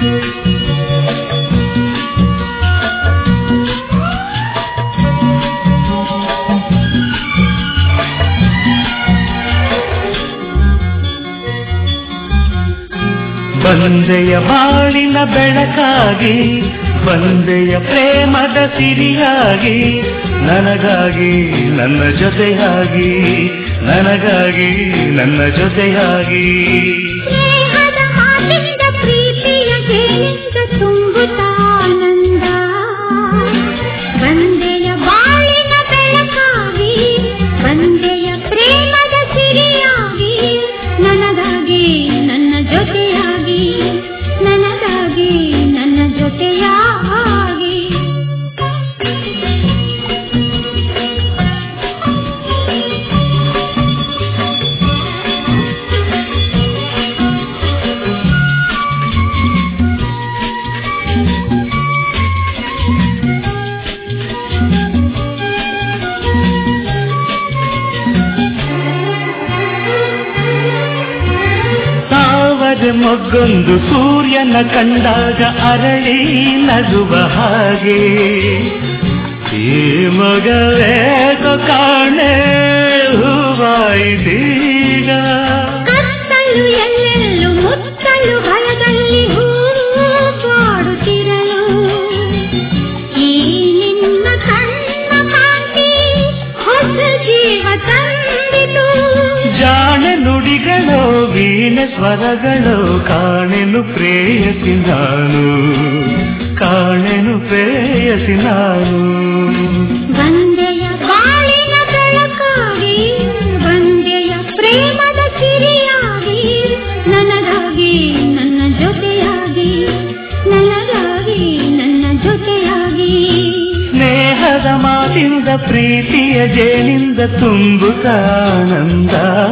ಬಂದೆಯ ಬಾಳಿನ ಬೆಳಕಾಗಿ ಬಂದೆಯ ಪ್ರೇಮದ ಸಿರಿಯಾಗಿ ನನಗಾಗಿ ನನ್ನ ಜೊತೆಯಾಗಿ ನನಗಾಗಿ ನನ್ನ ಜೊತೆಯಾಗಿ ಸ್ನೇಹದ ಮಾತಿನಿಂದ ಪ್ರೀತಿಯ ಜೇನಿಂದ ತುಂಬುತ್ತಾನಂದ ಬಂದೆಯ ಬಾಳಿನ ಬೆಳಕಾಗಿ ಬಂದೆಯ ಪ್ರೇಮದ ಸಿರಿಯಾಗಿ ನನಗಾಗಿ ನನ್ನ ಜೊತೆಯಾಗಿ ನನಗಾಗಿ ನನ್ನ ಜೊತೆಯಾಗಿ ತಾವದ ಮೊಗ್ಗೊಂದು ಸೂರ್ಯನ ಕಂಡಾಗ ಅರಳಿ ನಗುವ ಹಾಗೆ ಈ ಮಗವೇಗೋ ಕಾಣೆ ಹೂವಾಯಿದೀಗ ಕತ್ತಲು ಎಲ್ಲೆಲ್ಲೂ ಮುತ್ತಲು ಭಯದಲ್ಲಿ ಹೂವು ಬಾಡುತ್ತಿರಲು ಈ ನಿನ್ನ ಕಣ್ಣ ಕಾಂತಿ ಹೊಸ ಜೀವ ತಂದಿತು ಜಾಣ ನುಡಿಗಳೋ ವೀಣ ಸ್ವರಗಳೋ ಕಾಣೆನು ಪ್ರೇಯಸಿ ನಾನು ಕಾಣೆನು ಪ್ರೇಯಸಿ ನಾನು ಬಂದೆಯ ಬಾಳಿನ ಬೆಳಕಾಗಿ ಬಂದೆಯ ಪ್ರೇಮದ ಸಿರಿಯಾಗಿ ನನಗಾಗಿ ನನ್ನ ಜೊತೆಯಾಗಿ ನನಗಾಗಿ ನನ್ನ ಜೊತೆಯಾಗಿ ಸ್ನೇಹದ ಮಾತಿಂದ ಪ್ರೀತಿಯ ಜೇನಿಂದ ತುಂಬುತ್ತಾನಂದ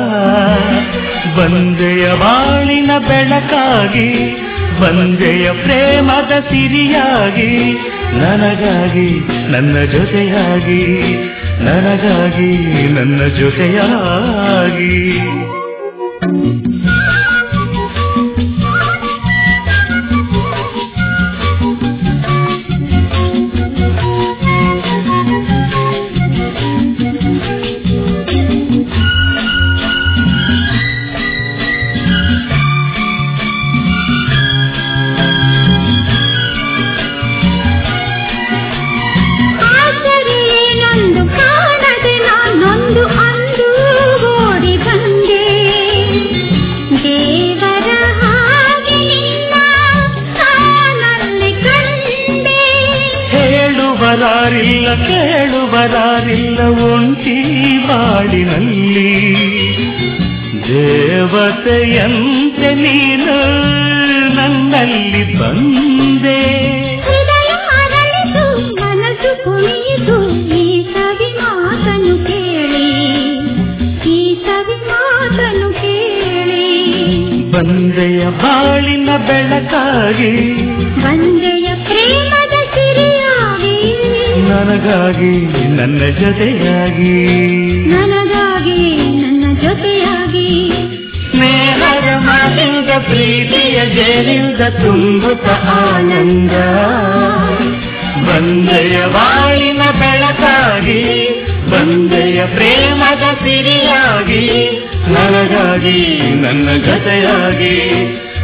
ಬಂದೆಯ ಬಾಳಿನ ಬೆಳಕಾಗಿ ಬಂದೆಯ ಪ್ರೇಮದ ಸಿರಿಯಾಗಿ ನನಗಾಗಿ ನನ್ನ ಜೊತೆಯಾಗಿ ನನಗಾಗಿ ನನ್ನ ಜೊತೆಯಾಗಿ ಆಸರೆಯೇನೊಂದು ಕಾಣದೆ ನಾನೊಂದು ಅಂದು ಓಡಿ ಬಂದೆ ದೇವರ ಹಾಗೆ ನಿನ್ನ ಕಾಣಲ್ಲಿ ಕಂಡೆ ಹೇಳುವರಾರಿಲ್ಲ ಕೇಳುವರಾರಿಲ್ಲ ಒಂಟಿ ಬಾಳಿನಲ್ಲಿ ದೇವತೆಯಂತೆ ನೀನು ನನ್ನಲ್ಲಿ ಬಂದೆ ಹೃದಯ ಅರಳಿತು ಮನಸ್ಸು ಕುಣಿಯಿತು ಈ ಸವಿ ಮಾತನ್ನು ಕೇಳಿ ಈ ಸವಿ ಮಾತನ್ನು ಕೇಳಿ ಬಂದೆಯ ಬಾಳಿನ ಬೆಳಕಾಗಿ ಬಂದೆಯ ಪ್ರೇಮದ ಸಿರಿಯಾಗಿ ನನಗಾಗಿ ನನ್ನ ಜೊತೆಯಾಗಿ ನನಗಾಗಿ ನನ್ನ ಜೊತೆಯಾಗಿ ಸ್ನೇಹದ ಮಾತಿಂದ ಪ್ರೀತಿಯ ಜೇನಿಂದ ತುಂಬುತ್ತ ಆನಂದ ಬಂದೆಯ ಬಾಳಿನ ಬೆಳಕಾಗಿ ಬಂದೆಯ ಪ್ರೇಮದ ಸಿರಿಯಾಗಿ ನನಗಾಗಿ ನನ್ನ ಜೊತೆಯಾಗಿ